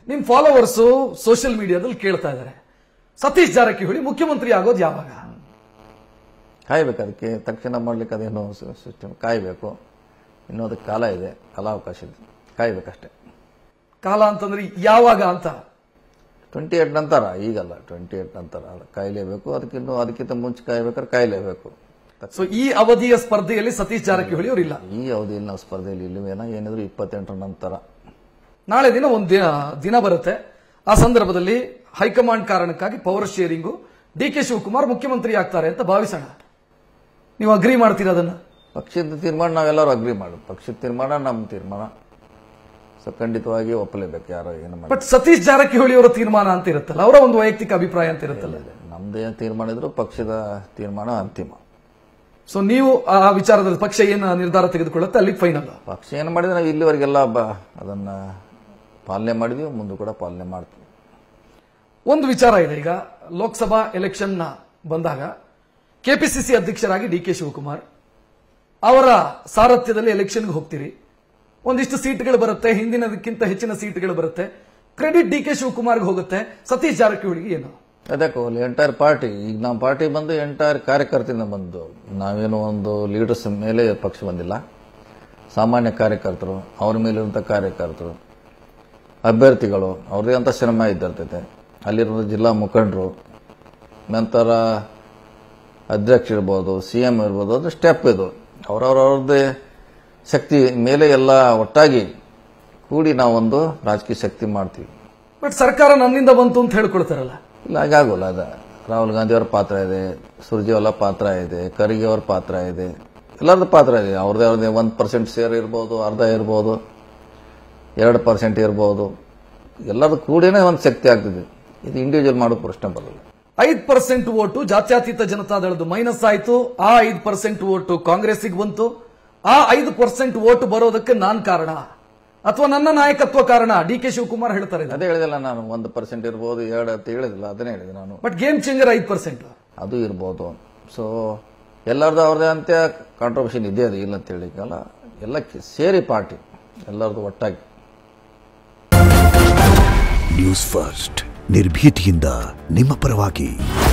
ನಿಮ್ followers social ಮೀಡಿಯಾದಲ್ಲಿ ಕೇಳ್ತಾ ಇದ್ದಾರೆ ಸತೀಶ್ ಜಾರಕಿಹೊಳಿ ಮುಖ್ಯಮಂತ್ರಿ ಆಗೋದು ಯಾವಾಗ ಕಾಯ್ಬೇಕು ಅದಕ್ಕೆ ತಕ್ಷಣ ಮಾಡ್ಲಿಕ್ಕೆ ಅದೇನೋ ಸಿಸ್ಟಮ್ ಕಾಯಬೇಕು ಇನ್ನೂ ಅದಕ್ಕೆ ಕಾಲ ಇದೆ ಕಾಲಾವಕಾಶ ಇದೆ ಕಾಯ್ಬೇಕಷ್ಟೇ ಕಾಲ ಅಂತಂದ್ರೆ ಯಾವಾಗ ಅಂತ ಟ್ವೆಂಟಿ ಏಟ್ ನಂತರ ಈಗಲ್ಲ ಟ್ವೆಂಟಿ ಏಟ್ ನಂತರ ಅದು ಕಾಯಲೇಬೇಕು ಅದಕ್ಕಿನ್ನೂ ಅದಕ್ಕಿಂತ ಮುಂಚೆ ಕಾಯ್ಬೇಕಾದ್ರೆ ಕಾಯಲೇಬೇಕು ಸೊ ಈ ಅವಧಿಯ ಸ್ಪರ್ಧೆಯಲ್ಲಿ ಸತೀಶ್ ಜಾರಕಿಹೊಳಿ ಅವರು ಇಲ್ಲ ಈ ಅವಧಿಯಲ್ಲಿ ನಾವು ಸ್ಪರ್ಧೆಯಲ್ಲಿ ಇಲ್ಲವೇನ ಏನಿದ್ರು ಇಪ್ಪತ್ತೆಂಟರ ನಂತರ ನಾಳೆ ದಿನ ಒಂದು ದಿನ ದಿನ ಬರುತ್ತೆ ಆ ಸಂದರ್ಭದಲ್ಲಿ ಹೈಕಮಾಂಡ್ ಕಾರಣಕ್ಕಾಗಿ ಪವರ್ ಶೇರಿಂಗು ಡಿ ಕೆ ಶಿವಕುಮಾರ್ ಮುಖ್ಯಮಂತ್ರಿ ಆಗ್ತಾರೆ ಅಂತ ಭಾವಿಸೋಣ ನೀವು ಅಗ್ರಿ ಮಾಡ್ತೀರಾ ಅದನ್ನ ಪಕ್ಷದ ತೀರ್ಮಾನ ನಾವೆಲ್ಲರೂ ಅಗ್ರಿ ಮಾಡೋದು ಪಕ್ಷದ ತೀರ್ಮಾನ ನಮ್ಮ ತೀರ್ಮಾನ ಸೊ ಖಂಡಿತವಾಗಿ ಒಪ್ಪಲೇಬೇಕು ಯಾರೋ ಏನು ಮಾಡಿ ಬಟ್ ಸತೀಶ್ ಜಾರಕಿಹೊಳಿ ಅವರ ತೀರ್ಮಾನ ಅಂತ ಇರುತ್ತಲ್ಲ ಅವರ ಒಂದು ವೈಯಕ್ತಿಕ ಅಭಿಪ್ರಾಯ ಅಂತ ಇರುತ್ತಲ್ಲ ನಮ್ದೇನು ತೀರ್ಮಾನ ಇದ್ರು ಪಕ್ಷದ ತೀರ್ಮಾನ ಅಂತಿಮ ಸೊ ನೀವು ಆ ವಿಚಾರದಲ್ಲಿ ಪಕ್ಷ ಏನು ನಿರ್ಧಾರ ತೆಗೆದುಕೊಳ್ಳುತ್ತೆ ಅಲ್ಲಿ ಫೈನಲ್ ಪಕ್ಷ ಏನು ಮಾಡಿದ್ರೆ ನಾವು ಇಲ್ಲಿವರೆಗೆಲ್ಲ ಬ ಅದನ್ನ ಪಾಲನೆ ಮಾಡಿದ್ವಿ ಮುಂದೆ ಕೂಡ ಪಾಲನೆ ಮಾಡ್ತೀವಿ ಒಂದು ವಿಚಾರ ಇದೆ ಈಗ ಲೋಕಸಭಾ ಎಲೆಕ್ಷನ್ ಬಂದಾಗ ಕೆಪಿಸಿಸಿ ಅಧ್ಯಕ್ಷರಾಗಿ ಡಿ ಕೆ ಶಿವಕುಮಾರ್ ಅವರ ಸಾರಥ್ಯದಲ್ಲಿ ಎಲೆಕ್ಷನ್ಗೆ ಹೋಗ್ತೀರಿ ಒಂದಿಷ್ಟು ಸೀಟ್ಗಳು ಬರುತ್ತೆ ಹಿಂದಿನದಕ್ಕಿಂತ ಹೆಚ್ಚಿನ ಸೀಟ್ಗಳು ಬರುತ್ತೆ ಕ್ರೆಡಿಟ್ ಡಿ ಕೆ ಶಿವಕುಮಾರ್ಗೆ ಹೋಗುತ್ತೆ ಸತೀಶ್ ಜಾರಕಿಹೊಳಿಗೆ ಏನು ಅದಕ್ಕೆ ಎಂಟೈರ್ ಪಾರ್ಟಿ ಈಗ ನಮ್ಮ ಪಾರ್ಟಿ ಬಂದು ಎಂಟೈರ್ ಕಾರ್ಯಕರ್ತರಿಂದ ಬಂದು ನಾವೇನು ಒಂದು ಲೀಡರ್ಸ್ ಮೇಲೆ ಪಕ್ಷ ಬಂದಿಲ್ಲ ಸಾಮಾನ್ಯ ಕಾರ್ಯಕರ್ತರು ಅವ್ರ ಮೇಲಿರುವಂಥ ಕಾರ್ಯಕರ್ತರು ಅಭ್ಯರ್ಥಿಗಳು ಅವ್ರದೇ ಅಂತ ಶ್ರಮ ಇದ್ದಿರ್ತೈತೆ ಅಲ್ಲಿರೋ ಜಿಲ್ಲಾ ಮುಖಂಡರು ನಂತರ ಅಧ್ಯಕ್ಷ ಇರ್ಬೋದು ಸಿ ಎಂ ಇರ್ಬೋದು ಅದು ಸ್ಟೆಪ್ ಇದು ಅವ್ರವ್ರವ್ರದ್ದೇ ಶಕ್ತಿ ಮೇಲೆ ಎಲ್ಲ ಒಟ್ಟಾಗಿ ಕೂಡಿ ನಾವೊಂದು ರಾಜಕೀಯ ಶಕ್ತಿ ಮಾಡ್ತೀವಿ ಬಟ್ ಸರ್ಕಾರ ನನ್ನಿಂದ ಬಂತು ಅಂತ ಹೇಳ್ಕೊಳ್ತಾರಲ್ಲ ಇಲ್ಲ ಹಾಗಾಗೋಲ್ಲ ಅದ ರಾಹುಲ್ ಗಾಂಧಿ ಅವ್ರ ಪಾತ್ರ ಇದೆ ಸುರ್ಜೇವಾಲ ಪಾತ್ರ ಇದೆ ಖರ್ಗೆ ಅವ್ರ ಪಾತ್ರ ಇದೆ ಎಲ್ಲರದ್ದು ಪಾತ್ರ ಇದೆ ಅವ್ರದ್ದೇ ಅವ್ರದ್ದೇ ಒಂದು ಪರ್ಸೆಂಟ್ ಶೇರ್ ಇರ್ಬೋದು ಅರ್ಧ ಇರ್ಬೋದು ಎರಡು ಪರ್ಸೆಂಟ್ ಇರ್ಬೋದು ಎಲ್ಲರದ್ದು ಕೂಡಿನೇ ಒಂದು ಶಕ್ತಿ ಆಗ್ತದೆ ಇದು ಇಂಡಿವಿಜುವಲ್ ಮಾಡೋ ಪ್ರಶ್ನೆ ಬರಲ್ಲ ಐದ್ ಪರ್ಸೆಂಟ್ ಓಟು ಜಾತ್ಯತೀತ ಜನತಾದಳದ್ದು ಮೈನಸ್ ಆಯ್ತು ಆ ಐದು ಪರ್ಸೆಂಟ್ ಓಟು ಕಾಂಗ್ರೆಸ್ಗೆ ಬಂತು ಆ ಐದು ಪರ್ಸೆಂಟ್ ಓಟ್ ಬರೋದಕ್ಕೆ ನಾನ್ ಕಾರಣ ಅಥವಾ ನನ್ನ ನಾಯಕತ್ವ ಕಾರಣ ಡಿ ಕೆ ಶಿವಕುಮಾರ್ ಹೇಳ್ತಾರೆ ಅದೇ ಹೇಳಿದಿಲ್ಲ ನಾನು ಒಂದು ಪರ್ಸೆಂಟ್ ಇರ್ಬೋದು ಎರಡು ಅಂತ ಹೇಳಿದಿಲ್ಲ ಅದನ್ನೇ ಹೇಳಿದೆ ನಾನು ಬಟ್ ಗೇಮ್ ಚೇಂಜರ್ ಐದು ಪರ್ಸೆಂಟ್ ಅದು ಇರ್ಬೋದು ಸೊ ಎಲ್ಲರದ್ದು ಅವ್ರದ್ದೇ ಅಂತ ಕಾಂಟ್ರಿಬ್ಯೂಷನ್ ಇದೆ ಅದು ಇಲ್ಲ ಅಂತ ಹೇಳಿಕಲ್ಲ ಎಲ್ಲ ಸೇರಿ ಪಾರ್ಟಿ ಎಲ್ಲರದ್ದು ಒಟ್ಟಾಗಿ ನ್ಯೂಸ್ ಫಸ್ಟ್ ನಿರ್ಭೀತಿಯಿಂದ ನಿಮ್ಮ ಪರವಾಗಿ